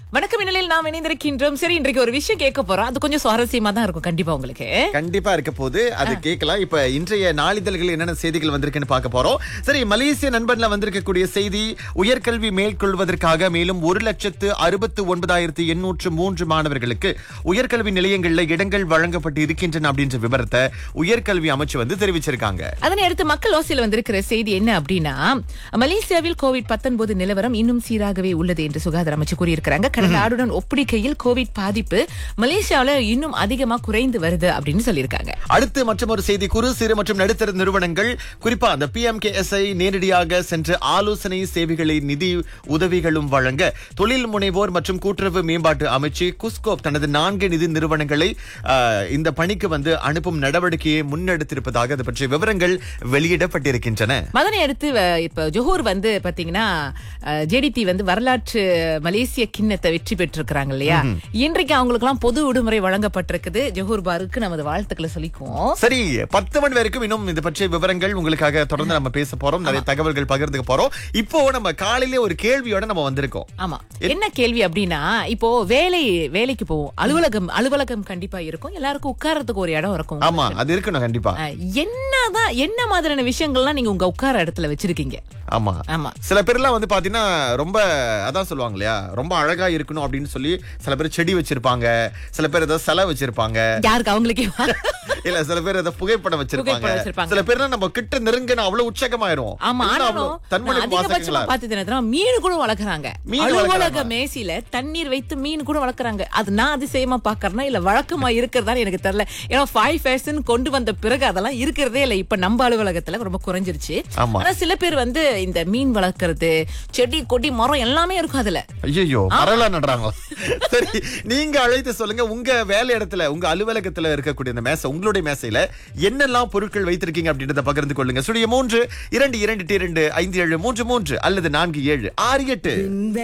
வணக்கம் இந்நிலையில் நாம் இணைந்திருக்கின்றோம் சரி இன்றைக்கு ஒரு விஷயம் கேட்க போறோம் அது கொஞ்சம் சுவாரஸ்யமா தான் இருக்கும் கண்டிப்பா உங்களுக்கு கண்டிப்பா இருக்க போது அது கேட்கலாம் இப்ப இன்றைய நாளிதழ்கள் என்னென்ன செய்திகள் வந்திருக்குன்னு பார்க்க போறோம் சரி மலேசிய நண்பன்ல வந்திருக்கக்கூடிய செய்தி உயர்கல்வி மேற்கொள்வதற்காக மேலும் ஒரு லட்சத்து அறுபத்து ஒன்பதாயிரத்தி எண்ணூற்று மூன்று மாணவர்களுக்கு உயர்கல்வி நிலையங்கள்ல இடங்கள் வழங்கப்பட்டு இருக்கின்றன அப்படின்ற விவரத்தை உயர்கல்வி அமைச்சு வந்து தெரிவிச்சிருக்காங்க அதனை அடுத்து மக்கள் ஓசையில் வந்திருக்கிற செய்தி என்ன அப்படின்னா மலேசியாவில் கோவிட் 19 நிலவரம் இன்னும் சீராகவே உள்ளது என்று சுகாதார அமைச்சு கூறியிருக்கிறாங்க கடந்த ஆண்டுடன் ஒப்பிடுகையில் கோவிட் பாதிப்பு மலேசியாவுல இன்னும் அதிகமா குறைந்து வருது அப்படின்னு சொல்லியிருக்காங்க அடுத்து மற்றும் ஒரு செய்தி குறு சிறு மற்றும் நடுத்தர நிறுவனங்கள் குறிப்பா அந்த பிஎம்கேஎஸ்ஐ நேரடியாக சென்று ஆலோசனை சேவைகளை நிதி உதவிகளும் வழங்க தொழில் முனைவோர் மற்றும் கூட்டுறவு மேம்பாட்டு அமைச்சு குஸ்கோப் தனது நான்கு நிதி நிறுவனங்களை ஆஹ், இந்த பணிக்கு வந்து அனுப்பும் நடவடிக்கையை முன்னெடுத்திருப்பதாக அது பற்றிய விவரங்கள் வெளியிடப்பட்டிருக்கின்றன அதனை அடுத்து வ- இப்ப ஜோஹூர் வந்து பாத்தீங்கன்னா ஜேடிடி வந்து வரலாற்று மலேசிய கிண்ணத்தை வெற்றி பெற்றிருக்கிறாங்க இல்லையா இன்றைக்கு அவங்களுக்கு எல்லாம் பொது விடுமுறை வழங்கப்பட்டிருக்குது ஜோஹூர் பாருக்கு நமது வாழ்த்துக்களை சொல்லிக்குவோம் சரி பத்து மணி வரைக்கும் இன்னும் இது பற்றிய விவரங்கள் உங்களுக்காக தொடர்ந்து நம்ம பேச போறோம் நிறைய தகவல்கள் பகிர்ந்துக்க போறோம் இப்போ நம்ம காலையிலே ஒரு கேள்வியோட நம்ம வந்திருக்கோம் ஆமா என்ன கேள்வி அப்படின்னா இப்போ வேலை வேலைக்கு போவோம் அலுவலகம் அலுவலகம் கண்டிப்பா இருக்கும் எல்லாருக்கும் உட்கார்றதுக்கு ஒரு இடம் இருக்கும் ஆமா அது இருக்கணும் கண்டிப்பா அஹ், என்னதான் என்ன மாதிரியான விஷயங்கள்லாம் நீங்க உங்க உட்கார இடத்துல வச்சிருக்கீங்க ஆமா ஆமா சில பேர்லாம் வந்து பாத்தீங்கன்னா ரொம்ப அதான் சொல்லுவாங்க இல்லையா ரொம்ப அழகா இருக்கணும் அப்படின்னு சொல்லி சில பேர் செடி வச்சிருப்பாங்க சில பேர் ஏதாவது சிலை வச்சிருப்பாங்க யாருக்கு அவங்களுக்கே இல்ல சில பேர் ஏதாவது புகைப்படம் வச்சிருப்பாங்க புகைப்படம் வச்சிருப்பாங்க. சில பேர்லாம் நம்ம கிட்ட நெருங்கின அவ்வளவு உற்சாகமாயிரும் ஆமா என்ன ஆனாலும் அவ்வளவு நான் தன்மனை அதிகபட்சமா வாசகங்களா பார்த்து தெரியுமா மீன் கூட வளர்க்குறாங்க மீன் அலுவலக வளர்க்கறாங்க. மேசில தண்ணீர் வைத்து மீன் கூட வளர்க்குறாங்க அது நான் அதிசயமா பாக்குறேன்னா இல்ல வழக்கமா இருக்கிறதான்னு எனக்கு தெரியல ஏன்னா ஃபைவ் ஃபேஷன் கொண்டு வந்த பிறகு அதெல்லாம் இருக்கிறதே இல்ல இப்ப நம்ம அலுவலகத்துல ரொம்ப குறைஞ்சிருச்சு ஆமா. ஆனா சில பேர் வந்து இந்த மீன் வளர்க்கறது செடி கொடி மரம் எல்லாமே இருக்கும் அதுல ஐயோ பரவலா நடுறாங்களா சரி நீங்க அழைத்து சொல்லுங்க உங்க வேலை இடத்துல உங்க அலுவலகத்துல இருக்கக்கூடிய இந்த மேசை உங்களுடைய மேசையில என்னெல்லாம் பொருட்கள் வைத்திருக்கீங்க அப்படின்றத பகிர்ந்து கொள்ளுங்க சுடிய மூன்று இரண்டு இரண்டு இரண்டு ஐந்து ஏழு மூன்று மூன்று அல்லது நான்கு ஏழு ஆறு எட்டு